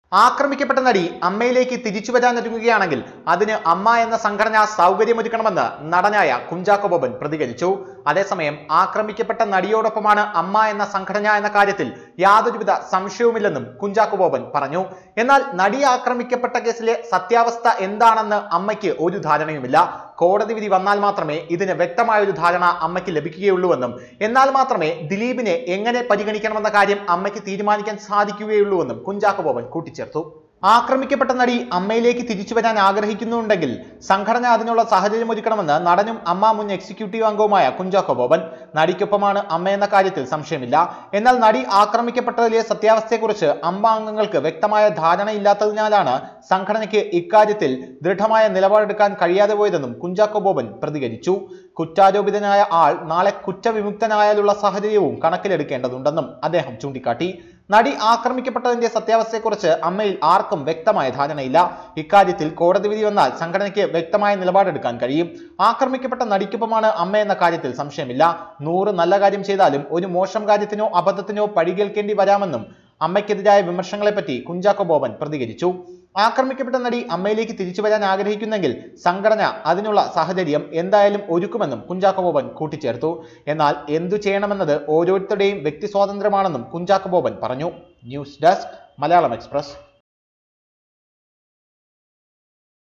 ആക്രമിക്കപ്പെട്ട നടി അമ്മയിലേക്ക് തിരിച്ചു വരാനൊരുങ്ങുകയാണെങ്കിൽ അതിന് അമ്മ എന്ന സംഘടന സൗകര്യമൊരുക്കണമെന്ന് നടനായ കുഞ്ചാക്കോ ബോബൻ പ്രതികരിച്ചു അതേസമയം ആക്രമിക്കപ്പെട്ട നടിയോടൊപ്പമാണ് അമ്മ എന്ന സംഘടന എന്ന കാര്യത്തിൽ യാതൊരുവിധ സംശയവുമില്ലെന്നും കുഞ്ചാക്കോ ബോബൻ പറഞ്ഞു എന്നാൽ നടി ആക്രമിക്കപ്പെട്ട കേസിലെ സത്യാവസ്ഥ എന്താണെന്ന് അമ്മയ്ക്ക് ഒരു ധാരണയുമില്ല കോടതി വിധി വന്നാൽ മാത്രമേ ഇതിന് വ്യക്തമായ ഒരു ധാരണ അമ്മയ്ക്ക് ലഭിക്കുകയുള്ളൂവെന്നും എന്നാൽ മാത്രമേ ദിലീപിനെ എങ്ങനെ പരിഗണിക്കണമെന്ന കാര്യം അമ്മയ്ക്ക് തീരുമാനിക്കാൻ സാധിക്കുകയുള്ളൂവെന്നും കുഞ്ചാക്കോ ബോബൻ കൂട്ടിച്ചേർത്തു ആക്രമിക്കപ്പെട്ട നടി അമ്മയിലേക്ക് തിരിച്ചു വരാൻ ആഗ്രഹിക്കുന്നുണ്ടെങ്കിൽ സംഘടന അതിനുള്ള സാഹചര്യം ഒരുക്കണമെന്ന് നടനും അമ്മ മുൻ എക്സിക്യൂട്ടീവ് അംഗവുമായ കുഞ്ചാക്കോ ബോബൻ നടിക്കൊപ്പമാണ് അമ്മ എന്ന കാര്യത്തിൽ സംശയമില്ല എന്നാൽ നടി ആക്രമിക്കപ്പെട്ടതിലെ സത്യാവസ്ഥയെക്കുറിച്ച് അമ്മ അംഗങ്ങൾക്ക് വ്യക്തമായ ധാരണയില്ലാത്തതിനാലാണ് സംഘടനയ്ക്ക് ഇക്കാര്യത്തിൽ ദൃഢമായ നിലപാടെടുക്കാൻ കഴിയാതെ പോയതെന്നും കുഞ്ചാക്കോ ബോബൻ പ്രതികരിച്ചു കുറ്റാരോപിതനായ ആൾ നാളെ കുറ്റവിമുക്തനായാലുള്ള സാഹചര്യവും കണക്കിലെടുക്കേണ്ടതുണ്ടെന്നും അദ്ദേഹം ചൂണ്ടിക്കാട്ടി നടി ആക്രമിക്കപ്പെട്ടതിന്റെ സത്യാവസ്ഥയെക്കുറിച്ച് അമ്മയിൽ ആർക്കും വ്യക്തമായ ധാരണയില്ല ഇക്കാര്യത്തിൽ കോടതി വിധി വന്നാൽ സംഘടനയ്ക്ക് വ്യക്തമായ നിലപാടെടുക്കാൻ കഴിയും ആക്രമിക്കപ്പെട്ട നടിക്കൊപ്പമാണ് അമ്മ എന്ന കാര്യത്തിൽ സംശയമില്ല നൂറ് നല്ല കാര്യം ചെയ്താലും ഒരു മോശം കാര്യത്തിനോ അബദ്ധത്തിനോ പഴികേൽക്കേണ്ടി വരാമെന്നും അമ്മയ്ക്കെതിരായ വിമർശനങ്ങളെപ്പറ്റി കുഞ്ചാക്കോ ബോബൻ പ്രതികരിച്ചു ആക്രമിക്കപ്പെട്ട നടി അമ്മയിലേക്ക് തിരിച്ചു വരാൻ ആഗ്രഹിക്കുന്നെങ്കിൽ സംഘടന അതിനുള്ള സാഹചര്യം എന്തായാലും ഒരുക്കുമെന്നും കുഞ്ചാക്കോ ബോബൻ കൂട്ടിച്ചേർത്തു എന്നാൽ എന്തു ചെയ്യണമെന്നത് ഓരോരുത്തരുടെയും വ്യക്തി സ്വാതന്ത്ര്യമാണെന്നും കുഞ്ചാക്കോ ബോബൻ പറഞ്ഞു ന്യൂസ് ഡെസ്ക് മലയാളം എക്സ്പ്രസ്